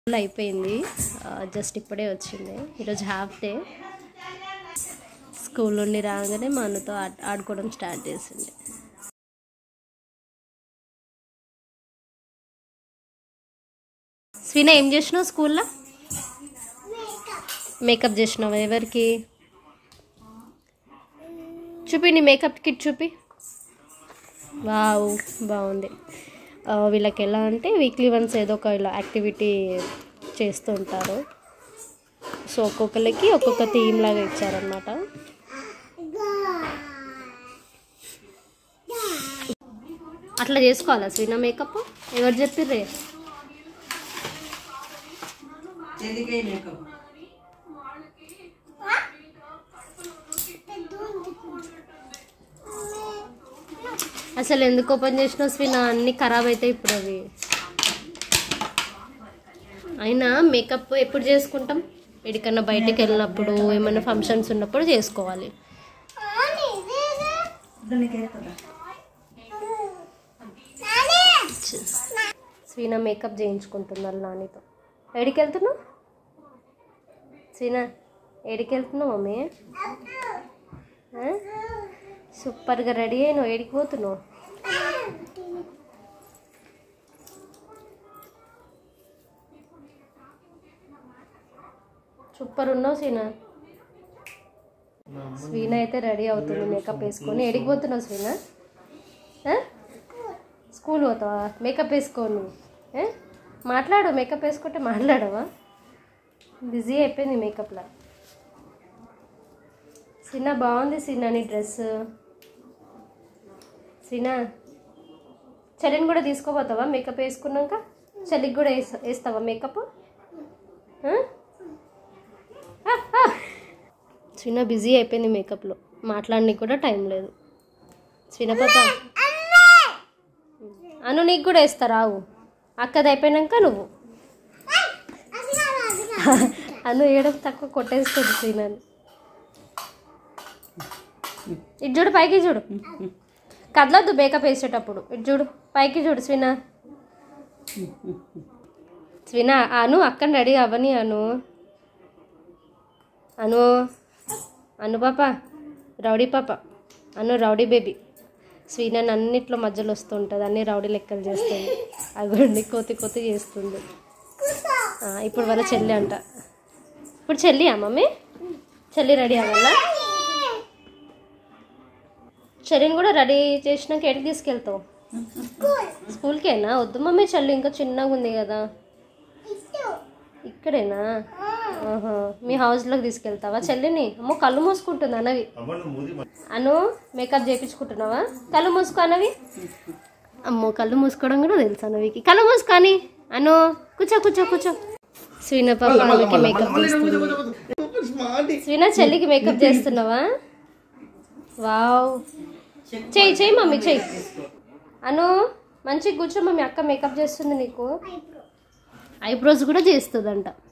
School అయిపోయింది just ఇప్పుడే వచ్చింది ఈరోజు హాఫ్ డే స్కూల్ నుండి రాగానే మా అన్నతో ఆడ్- ఆడుకోవడం స్టార్ట్ చేసింది స్వీన ఏం చేసినావు స్కూల్లో మేకప్ చేసినావు ఎవరికి చూపి నీ మేకప్ కిట్ చూపి వావ్ బాగుంది ఆ, వీళ్ళకి ఎలా అంటే వీక్లీ వన్స్ ఏదో ఒక ఇలా యాక్టివిటీ చేస్తూ ఉంటారు సో ఒక్కొక్కరికి ఒక్కొక్క థీమ్ లాగా ఇచ్చారనమాట అట్లా చేసుకోవాలా శ్రీనా మేకప్ ఎవరు చెప్పిర్రే చెల్లికే మేకప్ అసలు ఎందుకు ఓపెన్ చేసినావు శ్రీనా అన్నీ ఖరాబ్ అవుతాయి ఇప్పుడు అవి అయినా మేకప్ ఎప్పుడు చేసుకుంటాం ఎక్కడికన్నా బయటకు వెళ్ళినప్పుడు ఏమైనా ఫంక్షన్స్ ఉన్నప్పుడు చేసుకోవాలి శ్రీనా మేకప్ చేయించుకుంటున్నారు నానితో ఎడికి వెళ్తున్నావు శ్రీనా ఎడికి వెళ్తున్నావు మమ్మీ ఆ? సూపర్గా రెడీ అయినావు ఏడికి పోతున్నావు సూపర్ ఉన్నావు సీనా స్వీన అయితే రెడీ అవుతుంది మేకప్ వేసుకొని ఎడికి పోతున్నావు స్వీన ఆ? స్కూల్ పోతావా మేకప్ వేసుకోను ఏ? మాట్లాడు మేకప్ వేసుకుంటే మాట్లాడవా బిజీ అయిపోయింది మేకప్లో సిన్న బాగుంది సిన్న నీ డ్రెస్ సిన్న చెల్లిని కూడా తీసుకోపోతావా మేకప్ వేసుకున్నాక చెల్లికి కూడా వేస్తా వేస్తావా మేకప్ ఆ? ఆ, ఆ. చిన్న బిజీ అయిపోయింది మేకప్లో మాట్లాడడానికి కూడా టైం లేదు చిన్న పాప అను నీకు కూడా వేస్తా రావు అక్కది అయిపోయినాక నువ్వు అను ఏడం తక్కువ కొట్టేస్తుంది శ్రీనాని ఇటు చూడు పైకి చూడు కదలొద్దు మేకప్ వేసేటప్పుడు ఇటు చూడు పైకి చూడు స్వినా స్వినా అను అక్కడ రెడీ అవ్వని అను అను అను పాప రౌడీ పాప అను రౌడీ బేబీ స్వీనన్ అన్నిట్లో మధ్యలో వస్తుంటుంది అన్ని రౌడీ లెక్కలు చేస్తుంది అగోండి కోతి కోతి చేస్తుంది ఆ, ఇప్పుడు వాళ్ళ చెల్లి అంట ఇప్పుడు చెల్లియా మమ్మీ చెల్లి రెడీ అవ్వాలా చెల్లిని కూడా రెడీ చేసినాక ఎక్కడికి తీసుకెళ్తావు స్కూల్కేనా వద్దు మమ్మీ చెల్లి ఇంకా చిన్నగా ఉంది కదా ఇక్కడేనా ఆహా. మీ హౌస్లోకి తీసుకెళ్తావా చెల్లిని అమ్మో కళ్ళు మూసుకుంటుంది అనవి అను మేకప్ చేయించుకుంటున్నావా కళ్ళు మూసుకో అనవి అమ్మో కళ్ళు మూసుకోవడం కూడా తెలుసు అనవికి కళ్ళు మూసుకొని అను కూర్చో కూర్చో కూర్చో శ్రీన పాప అనుకి మేకప్ చేస్తుంది శ్రీన చెల్లికి మేకప్ చేస్తున్నావా వావ్ చెయ్యి చెయ్యి మమ్మీ చెయ్యి అను మంచిగా కూర్చో మమ్మీ అక్క మేకప్ చేస్తుంది నీకు ఐబ్రోస్ కూడా చేస్తుందంట